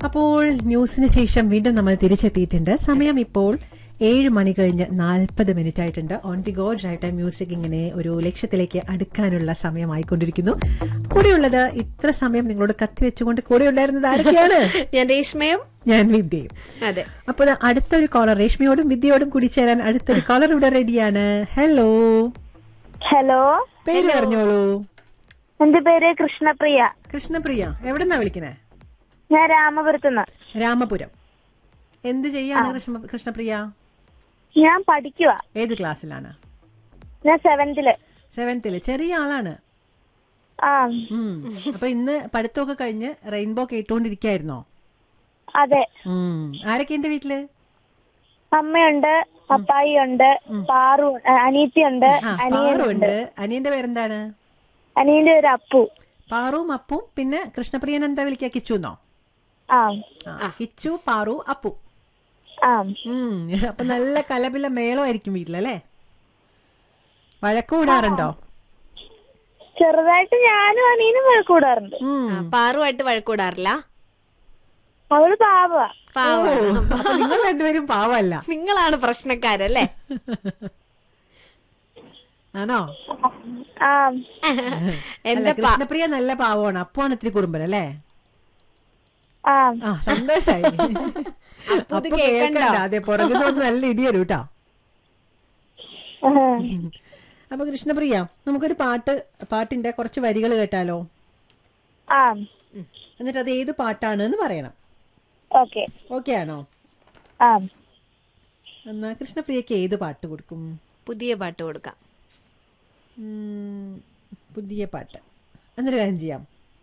അപ്പോൾ ന്യൂസിന് ശേഷം വീണ്ടും നമ്മൾ തിരിച്ചെത്തിയിട്ടുണ്ട് സമയം ഇപ്പോൾ ഏഴ് മണി കഴിഞ്ഞ് നാൽപ്പത് മിനിറ്റ് ആയിട്ടുണ്ട് on the go drive time music ഇങ്ങനെ ഒരു ലക്ഷ്യത്തിലേക്ക് അടുക്കാനുള്ള സമയമായിക്കൊണ്ടിരിക്കുന്നു കൂടെയുള്ളത് ഇത്ര സമയം നിങ്ങളോട് കത്തി വെച്ചുകൊണ്ട് കൂടെ ഉണ്ടായിരുന്നത് ആരൊക്കെയാണ് ഞാൻ രേഷ്മയും ഞാൻ വിദ്യയും അതെ അപ്പൊ ദാ അടുത്തൊരു കോളർ രേഷ്മയോടും വിദ്യയോടും കൂടി ചേരാൻ അടുത്തൊരു കോളർ ഇവിടെ റെഡിയാണ് ഹലോ ഹലോ പേര് അറിഞ്ഞോളൂ എന്റെ പേര് കൃഷ്ണപ്രിയ കൃഷ്ണപ്രിയ എവിടെന്നാ വിളിക്കണേ ഞാൻ രാമപുരത്തുനിന്ന് രാമപുരം എന്ത് ചെയ്യാണ് കൃഷ്ണ കൃഷ്ണപ്രിയ ഞാൻ പഠിക്കുക ഏത് ക്ലാസ്സിലാണ് ഞാൻ സെവന്തില് സെവൻത്തില് ചെറിയ ആളാണ് ആ ഉം. അപ്പൊ ഇന്ന് പഠിത്തമൊക്കെ കഴിഞ്ഞ് റെയിൻബോ കേട്ടോണ്ടിരിക്കായിരുന്നോ അതെ ഉം. ആരൊക്കെ എന്റെ വീട്ടില് അമ്മയുണ്ട് അപ്പായി ഉണ്ട് പാറു അനീത്തിയുണ്ട് ആ അനിയനുണ്ട് പാറുണ്ട് അനിയന്റെ പേരെന്താണ് അനിയന്റെ ഒരു അപ്പു പാറുവും അപ്പും പിന്നെ കൃഷ്ണപ്രിയൻ എന്താ വിളിക്കുക കിച്ചുന്നോ ആ ആ, കിച്ചു പാറു അപ്പു ആ ഉം. അപ്പൊ നല്ല കലപില മേളമായിരിക്കും വീട്ടിലല്ലേ വഴക്ക് കൂടാറുണ്ടോ ചെറുതായിട്ട് ഞാനും അനിയനും കൂടാറുണ്ട് ഉം. ആ, പാറുമായിട്ട് വഴക്കൂടാറില്ല അവള് പാവ പാവ അപ്പൊ നിങ്ങൾ രണ്ടുപേരും പാവല്ല നിങ്ങളാണ് പ്രശ്നക്കാരല്ലേ ആണോ ആ അല്ല, എന്റെ പാ- കൃഷ്ണപ്രിയ നല്ല പാവമാണ് അപ്പുവാണ് ഇത്തിരി കുറുമ്പൻ അല്ലേ ആ ആ സന്തോഷായി അപ്പു ഇത് അപ്പൊ കേക്കണ്ടോ? കേൾക്കണ്ട അതെ പുറകുന്ന ഒന്ന് നല്ല ഇടിയരും കേട്ടോ അപ്പൊ കൃഷ്ണപ്രിയ നമുക്കൊരു പാട്ട് പാട്ടിന്റെ കുറച്ച് വരികൾ കേട്ടാലോ ആ എന്നിട്ട് അത് ഏത് പാട്ടാണ് എന്ന് പറയണം ഓക്കെ ഓക്കെ ആണോ ആ എന്നാ കൃഷ്ണപ്രിയക്ക് ഏത് പാട്ട് കൊടുക്കും പുതിയ പാട്ട് കൊടുക്കാം ഉം, പുതിയ പാട്ട് എന്നൊരു കാര്യം ചെയ്യാം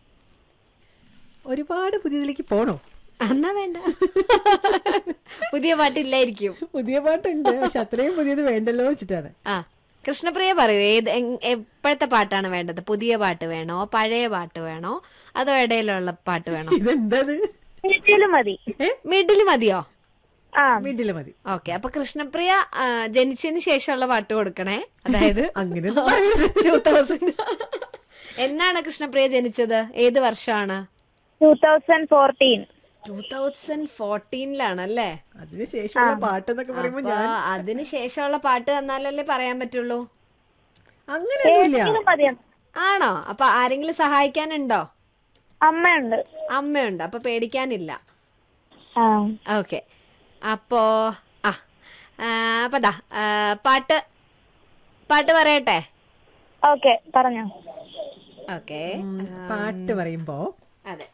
ഒരുപാട് പുതിയതിലേക്ക് പോണോ എന്നാ വേണ്ട പുതിയ പാട്ടില്ലായിരിക്കും പുതിയ പാട്ടുണ്ട് പക്ഷെ അത്രയും പുതിയത് വേണ്ടല്ലോ വെച്ചിട്ടാണ് ആ കൃഷ്ണപ്രിയ പറയൂ ഏത് എങ്- എപ്പോഴത്തെ പാട്ടാണ് വേണ്ടത് പുതിയ പാട്ട് വേണോ പഴയ പാട്ട് വേണോ അതോ ഇടയിലുള്ള പാട്ട് വേണോ ഇതെന്തത് വീട്ടില് മതി മിഡില് മതിയോ ആ വീട്ടില് മതി ഓക്കെ അപ്പൊ കൃഷ്ണപ്രിയ ആ, ജനിച്ചതിന് ശേഷമുള്ള പാട്ട് കൊടുക്കണേ അതായത് അങ്ങനെ ടൂ തൗസൻഡ് എന്നാണ് കൃഷ്ണപ്രിയ ജനിച്ചത് ഏത് വർഷമാണ് two thousand fourteen two thousand ഫോർട്ടീനിലാണല്ലേ അതിനുശേഷമുള്ള പാട്ട് എന്നൊക്കെ പറയുമ്പോ അപ്പൊ അതിന് ശേഷമുള്ള പാട്ട് തന്നാലല്ലേ പറയാൻ പറ്റുള്ളൂ അങ്ങനെയൊന്നുമില്ല ഏതെങ്കിലും മതി ആണോ അപ്പൊ ആരെങ്കിലും സഹായിക്കാനുണ്ടോ അമ്മയുണ്ട് അമ്മയുണ്ട് അപ്പൊ പേടിക്കാനില്ല ആ ഓക്കെ അപ്പോ ആ ആ, അപ്പൊ ദാ ആ, പാട്ട് പാട്ട് പറയട്ടെ ഓക്കെ പറഞ്ഞോ ഓക്കെ ഉം, പാട്ട് പറയുമ്പോ അതെ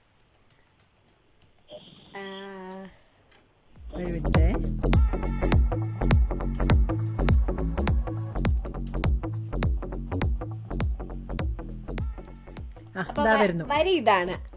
ആ, ഒരു മിനിറ്റ് ആ അപ്പൊ ഇതാ വ- വരുന്നു വരി ഇതാണ്